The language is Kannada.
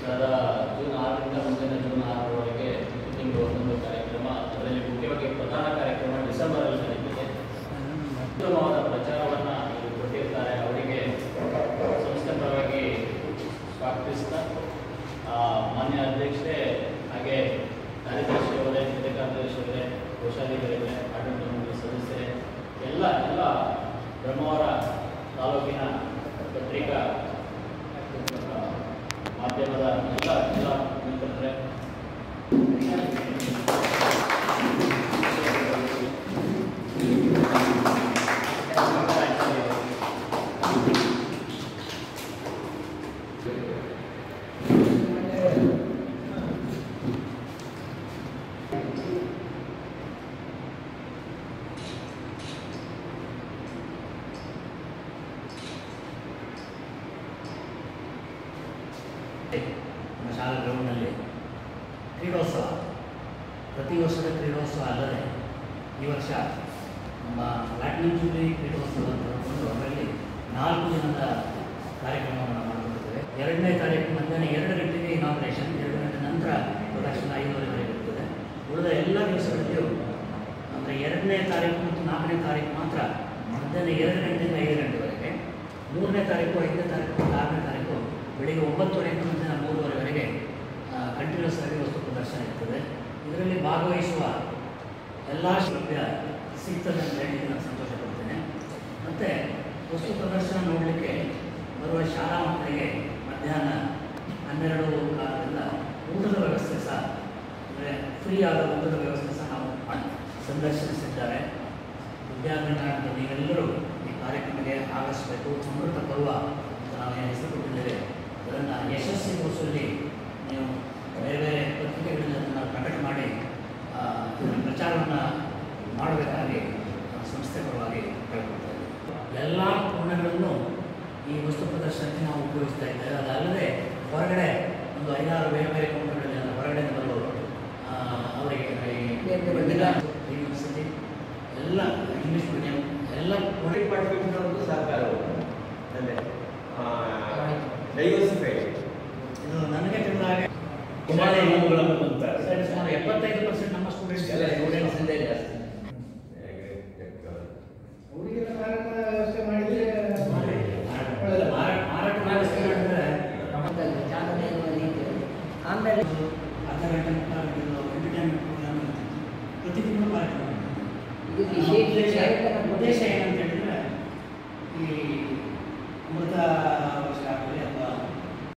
ಕಳೆದ ಜೂನ್ ಆರರಿಂದ ಮುಂದಿನ ಜೂನ್ ಆರರವರೆಗೆ ಪ್ರತಿ ತಿಂಗಳು ಒಂದೊಂದು ಕಾರ್ಯಕ್ರಮ ಅದರಲ್ಲಿ ಮುಖ್ಯವಾಗಿ ಪ್ರಧಾನ ಕಾರ್ಯಕ್ರಮ ಡಿಸೆಂಬರಲ್ಲಿ ನಡೀತಿದೆ ಉತ್ತಮವಾದ ಪ್ರಚಾರವನ್ನು ಇಲ್ಲಿ ಕೊಟ್ಟಿರ್ತಾರೆ ಅವರಿಗೆ ಸಂಸ್ಥೆ ಪರವಾಗಿ ಸ್ವಾಗತಿಸ್ತಾ ಆ, ಮಾನ್ಯ ಅಧ್ಯಕ್ಷರೇ ಹಾಗೆ ಕಾರ್ಯದರ್ಶಿ ಅವರೇ ಹಿರಿಯ ಕಾರ್ಯದರ್ಶಿ ಅವರೇ ಕೋಶಾಧಿಕಾರಿಗಳೇ ಆಡಳಿತ ಮಂಡಳಿ ಸದಸ್ಯರೇ ಎಲ್ಲ ಎಲ್ಲ ಬ್ರಹ್ಮಾವರ ತಾಲೂಕಿನ ಪತ್ರಿಕಾ ಆ, ಮಾಧ್ಯಮದ ಎಲ್ಲ ಎಲ್ಲ ಮಿತ್ರರೇ ನಮ್ಮ ಶಾಲಾ ಗ್ರೌಂಡ್ನಲ್ಲಿ ಕ್ರೀಡೋತ್ಸವ ಪ್ರತಿ ವರ್ಷದ ಕ್ರೀಡೋತ್ಸವ ಅಲ್ಲದೆ ಈ ವರ್ಷ ನಮ್ಮ ಪ್ಲಾಟಿನಂ ಜೂಬ್ಲಿ ಕ್ರೀಡೋತ್ಸವ ಅಂತ ಹೇಳ್ಕೊಂಡು ಅದರಲ್ಲಿ ನಾಲ್ಕು ದಿನದ ಕಾರ್ಯಕ್ರಮವನ್ನು ಮಾಡಿಕೊಂಡಿದ್ದೇವೆ ಎರಡನೇ ತಾರೀಕು ಮಧ್ಯಾಹ್ನ ಎರಡು ಗಂಟೆಗೆ ಇನಾಗ್ರೇಷನ್ ಎರಡು ಗಂಟೆ ನಂತರ ಪ್ರದರ್ಶನ ಐದುವರೆವರೆಗೆ ಇರ್ತದೆ ಉಳಿದ ಎಲ್ಲ ದಿವಸಗಳಲ್ಲಿಯೂ ಅಂದರೆ ಎರಡನೇ ತಾರೀಕು ಮತ್ತು ನಾಲ್ಕನೇ ತಾರೀಕು ಮಾತ್ರ ಮಧ್ಯಾಹ್ನ ಎರಡು ಗಂಟೆಯಿಂದ ಐದು ಗಂಟೆವರೆಗೆ ಮೂರನೇ ತಾರೀಕು ಐದನೇ ತಾರೀಕು ಮತ್ತು ಆರನೇ ತಾರೀಕು ಬೆಳಿಗ್ಗೆ ಒಂಬತ್ತುವರೆಯಿಂದ ಮಧ್ಯಾಹ್ನ ಮೂರುವರೆವರೆಗೆ ಕಂಟಿನ್ಯೂಸ್ ಆಗಿ ವಸ್ತು ಪ್ರದರ್ಶನ ಇರ್ತದೆ ಇದರಲ್ಲಿ ಭಾಗವಹಿಸುವ ಎಲ್ಲ ಲಭ್ಯ ಸಿಗ್ತದೆ ಅಂತ ಹೇಳಿ ನಾನು ಸಂತೋಷ ಪಡ್ತೇನೆ ಮತ್ತು ವಸ್ತು ಪ್ರದರ್ಶನ ನೋಡಲಿಕ್ಕೆ ಬರುವ ಶಾಲಾ ಮಕ್ಕಳಿಗೆ ಮಧ್ಯಾಹ್ನ ಹನ್ನೆರಡು ಕಾಲದಿಂದ ಊಟದ ವ್ಯವಸ್ಥೆ ಸಹ ಅಂದರೆ ಫ್ರೀ ಆದ ಊಟದ ವ್ಯವಸ್ಥೆ ಸಹ ನಾವು ಮಾಡಿ ಸಂದರ್ಶಿಸಿದ್ದಾರೆ ವಿದ್ಯಾರ್ಥಿಗಳಾದ ನೀವೆಲ್ಲರೂ ಈ ಕಾರ್ಯಕ್ರಮಕ್ಕೆ ಆಗಮಿಸಬೇಕು ಅಮೃತ ಪರ್ವ ಅಂತ ನಾವು ಏನು ಹೆಸರು ಕೊಟ್ಟಿದ್ದೇವೆ ಅದನ್ನು ಯಶಸ್ವಿಗೊಳಿಸುವಲ್ಲಿ ನೀವು ಬೇರೆ ಬೇರೆ ಪತ್ರಿಕೆಗಳಲ್ಲಿ ಅದನ್ನು ಪ್ರಕಟ ಮಾಡಿ ಆ, ಇದರ ಪ್ರಚಾರವನ್ನು ಮಾಡಬೇಕಾಗಿ ಆ, ಸಂಸ್ಥೆ ಪರವಾಗಿ ಕೇಳ್ಕೊಳ್ತಾ ಇದ್ದೀವಿ ಎಲ್ಲ ಕೋಣೆಗಳನ್ನು ಈ ವಸ್ತು ಪ್ರದರ್ಶನಕ್ಕೆ ನಾವು ಉಪಯೋಗಿಸ್ತಾ ಇದ್ದೇವೆ ಅದಲ್ಲದೆ ಹೊರಗಡೆ ಒಂದು ಐದಾರು ಬೇರೆ ಬೇರೆ ಕೋಣೆಗಳಲ್ಲಿ ಅಂದರೆ ಹೊರಗಡೆ ಬರುವವರು ಆ, ಅವರಿಗೆ ಯೂನಿವರ್ಸಿಟಿ ಎಲ್ಲ ಇಂಗ್ಲೀಷ್ ಮೀಡಿಯಂ ಎಲ್ಲ ಕೋಣೆ ಡಿಪಾರ್ಟ್ಮೆಂಟ್ನವ್ರದ್ದು ಸಹಕಾರವು ಅಂದರೆ ಡೈವರ್ಸಿಫೈಡ್ ಇದು ನನಗೆ ತಿಳಿದ ಹಾಗೆ ಕುಮಾರ ಇವುಗಳನ್ನು ಅಂತಾರೆ. ಸರಿ, ಸುಮಾರು ಎಪ್ಪತ್ತೈದು ಪರ್ಸೆಂಟ್ ನಮ್ಮ ಸ್ಟೂಡೆಂಟ್ಸ್ ಸ್ಟೂಡೆಂಟ್ಸ್ ಇಂದ ಜಾಸ್ತಿ